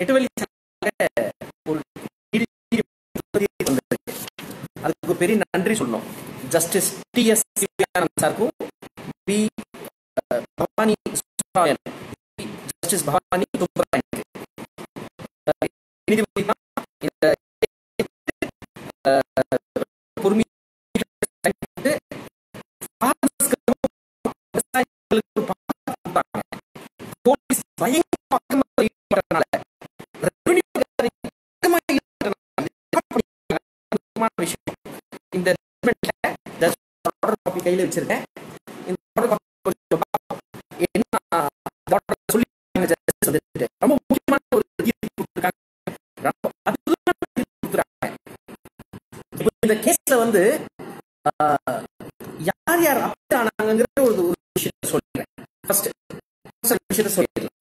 எட்டு வழி சாலையாக ஒரு நீதி வந்திருக்கு அதுக்கு பெரிய நன்றி சொல்லணும் ஜஸ்டிஸ் டி எஸ் சிவானந்த் சாருக்கும் பி அஹ், பவானி சுப்ராயன் ஜஸ்டிஸ் பவானி சுப்ராயனுக்கு அஹ், நீதிபதி தான் இந்த அஹ், பொறுமை விவசாயிகளுக்கு ஒரு பாதுகாப்பு கொடுத்தாங்க. போலீஸ் பயங்கரமா ஈடுபடுறதுனால, revenue அதிகாரி பயங்கரமா ஈடுபடுறதுனால, என்ன பண்ணிருக்காங்க? முக்கியமான விஷயம். இந்த documentல just order copy கையில வச்சிருக்கேன் இந்த order copy கொஞ்சம் பார்ப்போம். என்ன order சொல்லிருக்காங்க justice வந்துட்டு. ரொம்ப முக்கியமான ஒரு தீர்ப்பு கொடுத்திருக்காங்க. ரொம்ப அற்புதமான தீர்ப்பு கொடுத்திருக்காங்க. இப்ப இந்த கேஸ்ல வந்து ஆஹ், யார் யார் அப்ட் ஆனாங்கிற ஒரு ஒரு விஷயத்த சொல்றேன் ஃபர்ஸ்ட் விஷயத்த சொல்லிடலாம்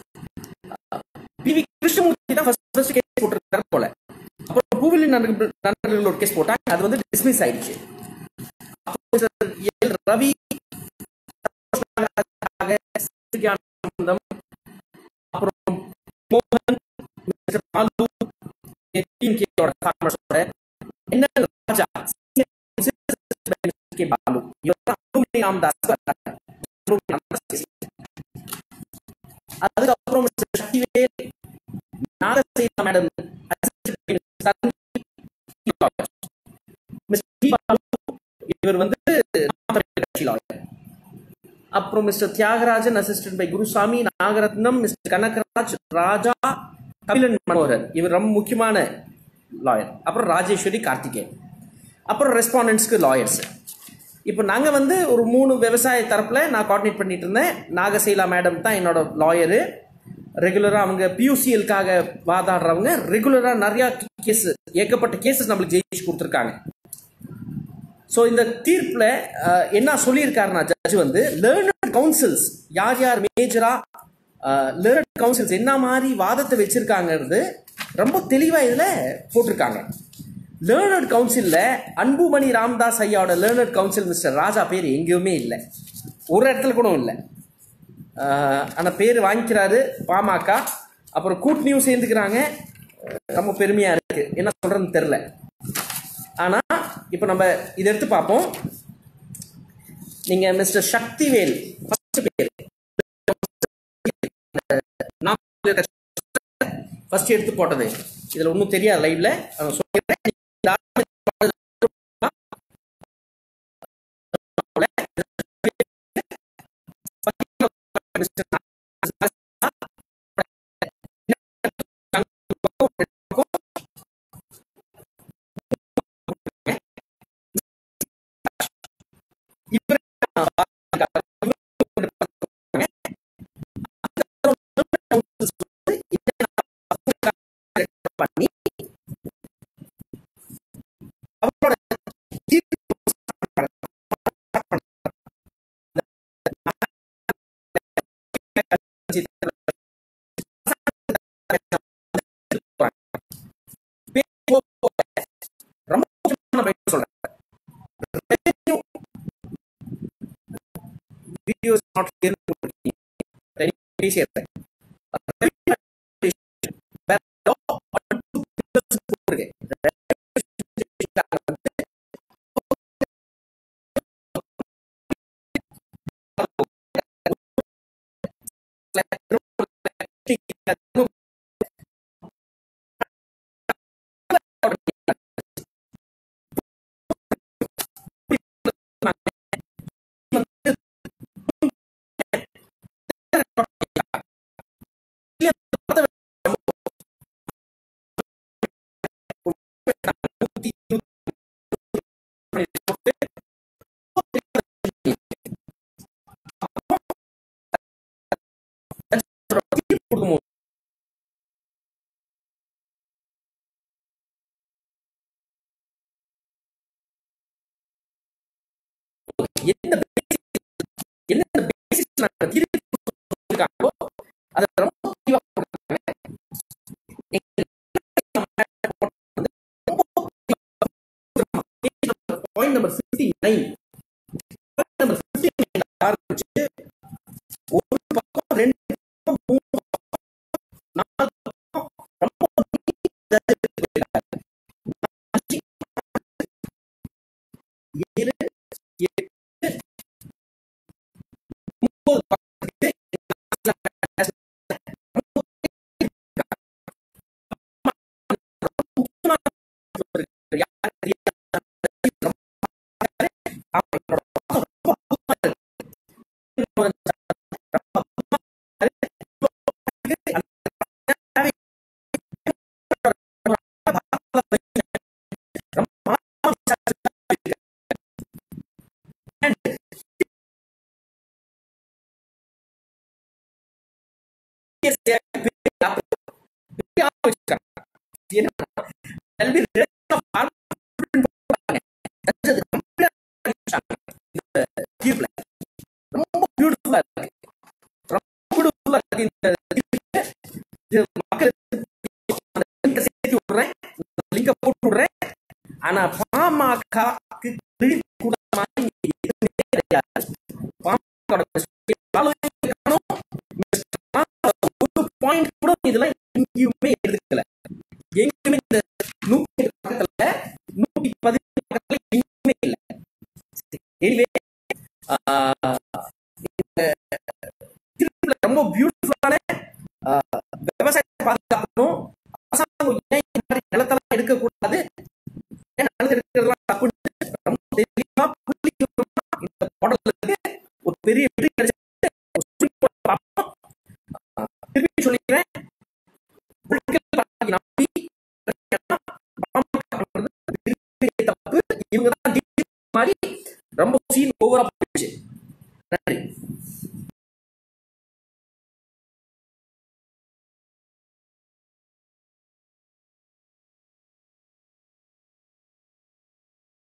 பி வி கிருஷ்ணமூர்த்தி தான் ஃபர்ஸ்ட் ஃபர்ஸ்ட் கேஸ் போட்டிருக்காரு போல அப்புறம் பூவிலி நண்பர்கள் நண்பர்கள் ஒரு கேஸ் போட்டாங்க அது வந்து டிஸ்மிஸ் ஆயிடுச்சு அப்போ சார் எல் ரவி சூர்யானந்தம், அப்புறம் மோகன் மிஸ்டர் பாலு கேயோட ஃபார்மர்ஸோட என்ன ராஜா கே பாலு இவர்தான் அருண்மொழி ராமதாஸ் வர்றாங்க. அருண்மொழி ராமதாஸ் case. அதுக்கப்புறம் mister Sakthivel Nagasena madam mister T. Balu இவர் வந்து நாம் தமிழர் கட்சி லாயர் அப்புறம் மிஸ்டர் தியாகராஜன் அசிஸ்டன்ட் பை குருசாமி நாகரத்னம் மிஸ்டர் கனகராஜ் ராஜா கபிலன் மனோகரன் இவர் ரொம்ப முக்கியமான லாயர் அப்புறம் ராஜேஸ்வரி கார்த்திகேயன் அப்புறம் ரெஸ்பாண்டன்ஸ்க்கு லாயர்ஸ் இப்போ நாங்கள் வந்து ஒரு மூணு விவசாய தரப்பில் நான் கோஆர்டினேட் பண்ணிட்டு இருந்தேன் நாகசைலா மேடம் தான் என்னோட லாயரு ரெகுலராக அவங்க பியூசிஎல்காக வாதாடுறவங்க ரெகுலராக நிறையா கேஸ் ஏகப்பட்ட கேசஸ் நம்மளுக்கு ஜெயிச்சு கொடுத்துருக்காங்க ஸோ இந்த தீர்ப்பில் என்ன சொல்லியிருக்காருன்னா ஜட்ஜ் வந்து லேர்னட் கவுன்சில்ஸ் யார் யார் மேஜரா லேர்னட் கவுன்சில்ஸ் என்ன மாதிரி வாதத்தை வச்சிருக்காங்கிறது ரொம்ப தெளிவாக இதில் போட்டிருக்காங்க லேர்னட் கவுன்சிலில் அன்புமணி ராமதாஸ் ஐயாவோட லேர்னட் கவுன்சில் மிஸ்டர் ராஜா பேர் எங்கேயுமே இல்லை ஒரு இடத்துல கூட இல்லை ஆனால் பேர் வாங்கிக்கிறாரு பாமக அப்புறம் கூட்டணியும் சேர்ந்துக்கிறாங்க ரொம்ப பெருமையாக இருக்கு என்ன சொல்கிறதுன்னு தெரில ஆனால் இப்போ நம்ம இதை எடுத்து பார்ப்போம் நீங்கள் மிஸ்டர் சக்திவேல் ஃபர்ஸ்ட் பேர் ஃபர்ஸ்ட் எடுத்து போட்டது இதில் ஒன்றும் தெரியாது லைவ்ல சொல்லிடுறேன் இந்த பண்ணி அவரோட ரொம்ப முக்கியமான point சொல்றேன் வீடியோ நாட் கிளியர் பேசிடுறேன் கொடுக்கும்போது என்ன basic- என்ன basis நாங்க திருப்பி கொடுத்திருக்காங்களோ, அதை ரொம்ப தெளிவா கொடுத்திருக்காங்க. எங்க point number 59 point number 59 ஆரம்பிச்சு ஒரு பக்கம் ரெண்டு பக்கம் மூணு பக்கம் நாலு பக்கம் சிஎஸ்ஏ பெரிய ஆப் பெரிய ஆப் வச்சிருக்காங்க என்ன There'll be rest of farm போட்டாங்க. That's அது complete ஆ அடிச்சாங்க. இந்த தீர்ப்புல. ரொம்ப பியூட்டிஃபுல்லா இருக்கு ரொம்ப பியூட்டிஃபுல்லா இருக்கு இந்த தீர்ப்பு. இது மக்களுக்கு அந்த link-அ சேர்த்து விடுறேன் லிங்க போட்டு விடுறேன் ஆனா பாமகக்கு கிரெடிட் கூட மாதிரி எதுவுமே கிடையாது பாமக ஒரு பாயிண்ட் கூட இதெல்லாம் எங்கேயுமே எடுக்கல எங்கேயுமே இந்த நூத்தி எட்டு பக்கத்துல நூத்தி பதினெட்டு பக்கத்துல எங்கேயுமே இல்ல எனிவே இந்த திருப்பூர்ல ரொம்ப பியூட்டிஃபுல்லான விவசாயத்தை பாதுகாக்கணும் அரசாங்கம் ஏன் இந்த மாதிரி நிலத்தெல்லாம் எடுக்கக்கூடாது ஏன் நிலத்தை எடுக்கிறதுலாம் தப்புன்னு ரொம்ப தெளிவா புள்ளி விவரமா இந்த மாடல்ல இருக்கு ஒரு பெரிய வெற்றி கிடைச்சது ஒரு சுப்ரீம் கோர்ட் பார்ப்போம். ஆஹ் திருப்பி சொல்லிக்கிறேன் political party நம்பி பாமக பண்றது மிகப்பெரிய தப்பு இவங்க தான் மாதிரி ரொம்ப சீன் ஓவரா போயிடுச்சு நன்றி